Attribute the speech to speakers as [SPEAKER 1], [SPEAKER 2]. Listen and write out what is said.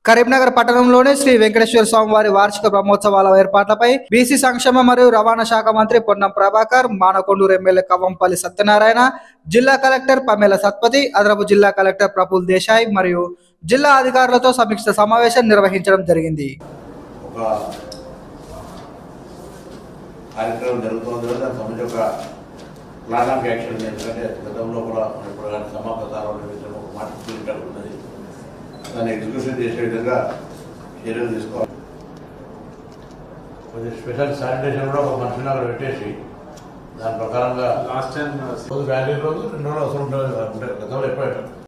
[SPEAKER 1] కరీంనగర్ పట్టణంలోని శ్రీ వెంకటేశ్వర స్వామి వారి వార్షిక బ్రహ్మోత్సవాల ఏర్పాట్లపై బీసీ సంక్షేమ మరియు రవాణా శాఖ మంత్రి పొన్నం ప్రభాకర్ మానకొండూరు ఎమ్మెల్యే కవంపల్లి సత్యనారాయణ జిల్లా కలెక్టర్ పమేల సత్పతి అదనపు జిల్లా కలెక్టర్ ప్రఫుల్ దేశాయ్ మరియు జిల్లా అధికారులతో సమీక్ష సమావేశం నిర్వహించడం జరిగింది
[SPEAKER 2] ఒక కార్యక్రమం జరుగుతుంది దానికి సంబంధించి ఒక ప్లాన్ ఆఫ్ యాక్షన్ ఉంది. ఎందుకంటే గతంలో కూడా మనం ఇప్పుడు కానీ సమాపతాలు నిర్మించడం ఒక మాట క్లియర్ ఉన్నది దాన్ని ఎగ్జిక్యూషన్ చేసే విధంగా చర్యలు తీసుకోవాలి కొంచెం స్పెషల్ శానిటేషన్ కూడా ఒక మనిషిని అక్కడ పెట్టేసి దాని ప్రకారంగా
[SPEAKER 3] లాస్ట్ టైం
[SPEAKER 2] రోజు వ్యాలీ రోజు రెండు రోజులు అవసరం ఉంటుంది అంటే గతంలో ఎప్పుడైనా